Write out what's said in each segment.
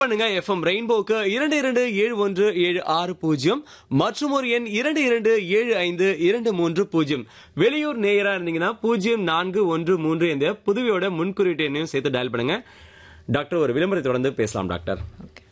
பண்ணுங்க எஃப்எம் ரெயின்போக்கு இரண்டு இரண்டு ஏழு ஒன்று ஏழு ஆறு பூஜ்ஜியம் மற்றும் ஒரு எண் இரண்டு இரண்டு ஏழு ஐந்து இரண்டு மூன்று பூஜ்ஜியம் வெளியூர் நேயரா இருந்தீங்கன்னா பூஜ்ஜியம் நான்கு ஒன்று மூன்று இந்த புதுவையோட முன்குறியீட்டு எண்ணையும் சேர்த்து டயல் பண்ணுங்க டாக்டர் ஒரு விளம்பரத்தை தொடர்ந்து பேசலாம் டாக்டர்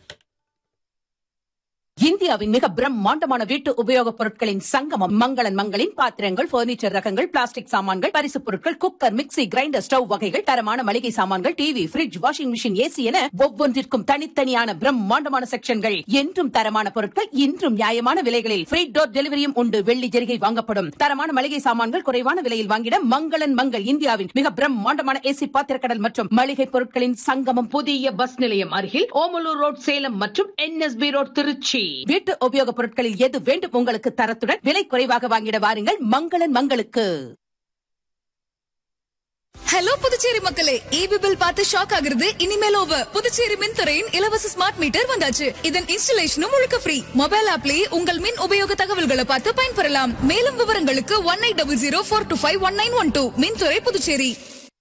இந்தியாவின் மிக பிரம்மாண்டமான வீட்டு உபயோகப் பொருட்களின் சங்கமம் மங்களன் மங்களின் பாத்திரங்கள் பர்னிச்சர் ரகங்கள் பிளாஸ்டிக் சாமான்கள் பரிசுப் பொருட்கள் குக்கர் மிக்ஸி கிரைண்டர் ஸ்டவ் வகைகள் தரமான மளிகை சாமான்கள் TV fridge washing machine AC என ஒவ்வொன்றிற்கும் தனித்தனியான பிரம்மாண்டமான செக்ஷன்கள் என்றும் தரமான பொருட்கள் இன்றும் நியாயமான விலைகளில் ஃப்ரீ டோர் டெலிவரியும் உண்டு வெள்ளி ஜெரிகை வாங்கப்படும் தரமான மளிகை சாமான்கள் குறைவான விலையில் வாங்கிட மங்களன் மங்கள் இந்தியாவின் மிக பிரம்மாண்டமான ஏசி பாத்திரக்கடல் மற்றும் மளிகை பொருட்களின் சங்கமம் புதிய பஸ் நிலையம் அருகில் ஓமலூர் ரோட் சேலம் மற்றும் என்எஸ்பி ரோட் திருச்சி வீட்டு உபயோகப் பொருட்களில் எது வேண்டும் உங்களுக்கு தரத்துடன் விலை குறைவாக வாங்கிட வாருங்கள் மங்களன் மங்களுக்கு ஹலோ புதுச்சேரி மக்களே ஈபி பில் பார்த்து ஷாக் ஆகுறது இனிமேல் ஓவர் புதுச்சேரி மின்துறையின் இலவச ஸ்மார்ட் மீட்டர் வந்தாச்சு இதன் இன்ஸ்டலேஷனும் முழுக்க ஃப்ரீ மொபைல் ஆப்லயே உங்கள் மின் உபயோக தகவல்களை பார்த்து பயன்பெறலாம் மேலும் விவரங்களுக்கு one eight double zero four two five one nine one two மின்துறை புதுச்சேரி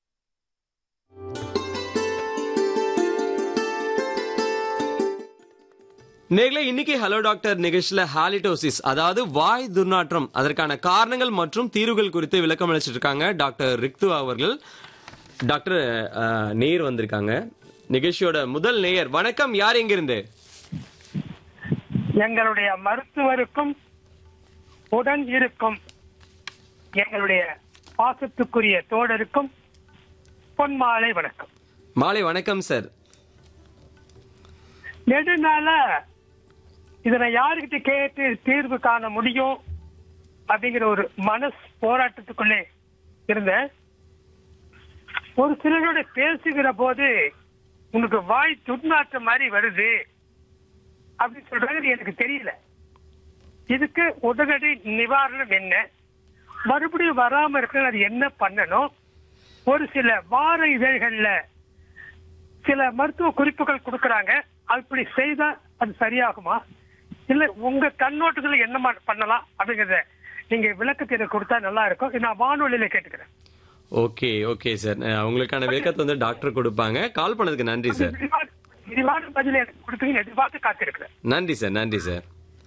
நேர்களே இன்னைக்கு ஹலோ டாக்டர் நிகழ்ச்சியில ஹாலிடோசிஸ் அதாவது வாய் துர்நாற்றம் அதற்கான காரணங்கள் மற்றும் தீர்வுகள் குறித்து விளக்கம் அளிச்சிட்டு இருக்காங்க டாக்டர் ரிக்து அவர்கள் டாக்டர் அஹ், நேர் வந்திருக்காங்க நிகழ்ச்சியோட முதல் நேயர் வணக்கம் யார் எங்கிருந்து எங்களுடைய மருத்துவருக்கும் உடன் இருக்கும் எங்களுடைய பாசத்துக்குரிய தோழருக்கும் பொன்மாலை வணக்கம் மாலை வணக்கம் சார் நெடுநாள இதனை யாருக்கிட்ட கேட்டு தீர்வு காண முடியும் அப்படிங்கிற ஒரு மனஸ் போராட்டத்துக்குள்ளே இருந்தேன் ஒரு சிலரோட பேசுகிற போது உனக்கு வாய் துர்நாற்றம் மாதிரி வருது அப்படின்னு சொல்றது எனக்கு தெரியல இதுக்கு உடனடி நிவாரணம் என்ன மறுபடியும் வராம இருக்க அது என்ன பண்ணணும் ஒரு சில வார இதழ்கள்ல சில மருத்துவ குறிப்புகள் கொடுக்கறாங்க அப்படி செய்தா அது சரியாகுமா இல்ல உங்க கண்ணோட்டத்துல என்ன மா- பண்ணலாம் அப்படிங்கறத நீங்க விளக்கத்தை கொடுத்தா நல்லா இருக்கும் இதை நான் வானொலியில கேட்டுக்கிறேன் ஓகே ஓகே சார் அஹ், உங்களுக்கான விளக்கத்தை வந்து டாக்டர் கொடுப்பாங்க கால் பண்ணதுக்கு நன்றி சார் விரிவான- விரிவான பதில் எனக்கு கொடுப்பீங்கன்னு எதிர்பார்த்து காத்திருக்கிறேன் நன்றி சார் நன்றி சார்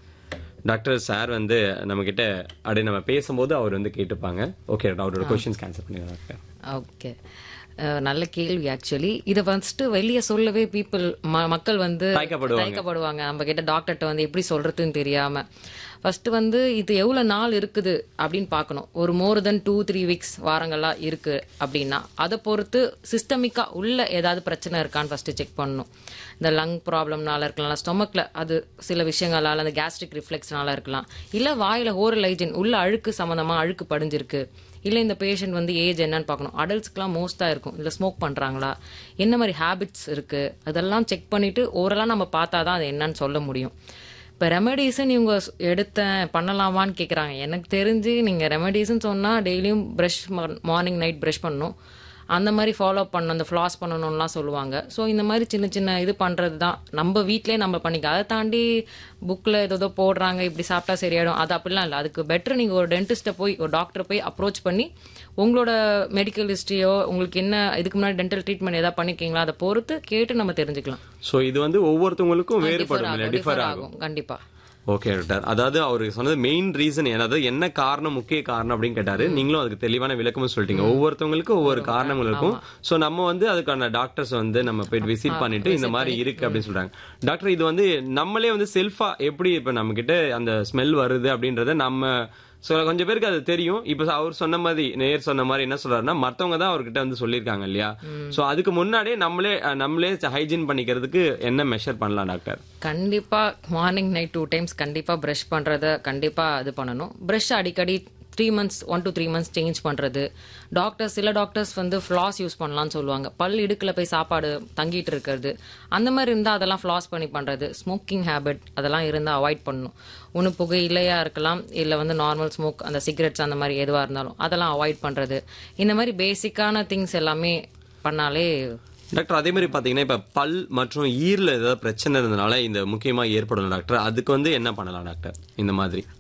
டாக்டர் சார் வந்து நம்ம கிட்ட அப்படி நம்ம பேசும்போது அவர் வந்து கேட்டுப்பாங்க ஓகே அவரோட கொஸ்டின்ஸ் கேன்சல் பண்ணிடுறேன் டாக்டர் ஓகே அஹ் நல்ல கேள்வி ஆக்சுவலி இதை ஃபர்ஸ்ட் வெளியே சொல்லவே பீப்புள் மக்கள் வந்து தயக்கப்படுவாங்க. தயக்கப்படுவாங்க நம்ம கிட்ட டாக்டர்கிட்ட வந்து எப்படி சொல்றதுன்னு தெரியாம ஃபர்ஸ்ட் வந்து இது எவ்வளவு நாள் இருக்குது அப்படின்னு பார்க்கணும் ஒரு more than two three weeks வாரங்களா இருக்கு அப்படின்னா அதை பொறுத்து சிஸ்டமிக்கா உள்ள ஏதாவது பிரச்சனை இருக்கான்னு ஃபர்ஸ்ட் செக் பண்ணணும் இந்த லங் ப்ராப்ளம்னால இருக்கலாம் ஸ்டொமக்ல அது சில விஷயங்களால அந்த கேஸ்ட்ரிக் ரிஃப்ளெக்ஸ்னால இருக்கலாம் இல்ல வாயில ஓரல் ஹைஜின் உள்ள அழுக்கு சம்பந்தமா அழுக்கு படிஞ்சிருக்கு இல்ல இந்த பேஷண்ட் வந்து ஏஜ் என்னன்னு பார்க்கணும் அடல்ட்ஸ்க்குலாம் மோஸ்டா இருக்கும் இல்ல ஸ்மோக் பண்றாங்களா என்ன மாதிரி ஹேபிட்ஸ் இருக்கு அதெல்லாம் செக் பண்ணிட்டு ஓரலா நம்ம பார்த்தா தான் அது என்னன்னு சொல்ல முடியும் இப்போ ரெமடிஸ்ன்னு இவங்க ஸ்- எடுத்தேன் பண்ணலாமான்னு கேட்குறாங்க எனக்கு தெரிஞ்சு நீங்கள் ரெமடிஸ்ன்னு சொன்னால் டெய்லியும் ப்ரஷ் மார்னிங் நைட் ப்ரஷ் பண்ணணும் அந்த மாதிரி ஃபாலோ பண்ணணும் அந்த ஃப்ளாஸ் பண்ணணும்லாம் சொல்லுவாங்க ஸோ இந்த மாதிரி சின்ன சின்ன இது பண்ணுறது தான் நம்ம வீட்டிலே நம்ம பண்ணிக்க அதை தாண்டி புக்கில் ஏதோ போடுறாங்க இப்படி சாப்பிட்டா சரியாயிடும் அது அப்படிலாம் இல்லை அதுக்கு பெட்டர் நீங்கள் ஒரு டென்டிஸ்ட்டை போய் ஒரு டாக்டரை போய் அப்ரோச் பண்ணி உங்களோட மெடிக்கல் ஹிஸ்ட்ரியோ உங்களுக்கு என்ன இதுக்கு முன்னாடி டென்டல் ட்ரீட்மெண்ட் ஏதாவது பண்ணிருக்கீங்களா அதை பொறுத்து கேட்டு நம்ம தெரிஞ்சுக்கலாம் ஸோ இது வந்து ஒவ்வொருத்தவங்களுக்கும் differ வேறுபடும் இல்லை ஆகும், டிஃபர் differ ஆகும் கண்டிப்பா ஓகே டாக்டர் அதாவது அவர் சொன்னது மெயின் ரீசன் அதாவது என்ன காரணம் முக்கிய காரணம் அப்படின்னு கேட்டாரு நீங்களும் அதுக்கு தெளிவான விளக்கமும் சொல்லிட்டீங்க ஒவ்வொருத்தவங்களுக்கும் ஒவ்வொரு காரணங்கள் இருக்கும் சோ நம்ம வந்து அதுக்கான டாக்டர்ஸ் வந்து நம்ம போய் விசிட் பண்ணிட்டு இந்த மாதிரி இருக்கு அப்படின்னு சொல்றாங்க டாக்டர் இது வந்து நம்மளே வந்து செல்ஃபா எப்படி இப்ப நம்ம கிட்ட அந்த ஸ்மெல் வருது அப்படின்றத நம்ம சோ கொஞ்சம் பேருக்கு அது தெரியும் இப்ப அவர் சொன்ன மாதிரி நேர் சொன்ன மாதிரி என்ன சொல்றாருன்னா மத்தவங்க தான் அவர்கிட்ட வந்து சொல்லியிருக்காங்க இல்லையா சோ அதுக்கு முன்னாடியே நம்மளே அஹ், நம்மளே ஹைஜீன் பண்ணிக்கிறதுக்கு என்ன மெஷர் பண்ணலாம் டாக்டர் கண்டிப்பா மார்னிங் நைட் டூ டைம்ஸ் கண்டிப்பா பிரஷ் பண்றத கண்டிப்பா இது பண்ணணும் பிரஷ் அடிக்கடி three months one to three months change பண்றது டாக்டர்ஸ் சில டாக்டர்ஸ் வந்து ஃப்ளாஸ் யூஸ் பண்ணலாம்னு சொல்லுவாங்க பல் இடுக்குல போய் சாப்பாடு தங்கிட்டு இருக்கிறது அந்த மாதிரி இருந்தா அதெல்லாம் ஃப்ளாஸ் பண்ணி பண்றது ஸ்மோக்கிங் ஹேபிட் அதெல்லாம் இருந்தா அவாய்ட் பண்ணணும் ஒன்று புகை இலையா இருக்கலாம் இல்லை வந்து நார்மல் ஸ்மோக் அந்த சிகரெட்ஸ் அந்த மாதிரி எதுவாக இருந்தாலும் அதெல்லாம் அவாய்ட் பண்றது இந்த மாதிரி பேசிக்கான திங்ஸ் எல்லாமே பண்ணாலே டாக்டர் அதே மாதிரி பாத்தீங்கன்னா இப்ப பல் மற்றும் ஈரல ஏதாவது பிரச்சனை இருந்தனால இந்த முக்கியமா ஏற்படும் டாக்டர் அதுக்கு வந்து என்ன பண்ணலாம் டாக்டர் இந்த மாதிரி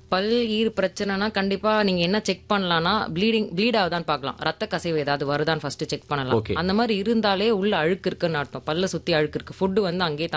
பல் ஈர் பிரச்சனைனா கண்டிப்பா நீங்க என்ன செக் பண்ணலாம்னா ப்ளீடிங் ப்ளீட் ஆகுதான்னு பார்க்கலாம் ரத்த கசிவு ஏதாவது வருதான்னு ஃபர்ஸ்ட் செக் பண்ணலாம் Okay. அந்த மாதிரி இருந்தாலே உள்ள அழுக்கு இருக்குன்னு அர்த்தம் பல்ல சுத்தி அழுக்கு இருக்கு ஃபுட் வந்து அங்கேயே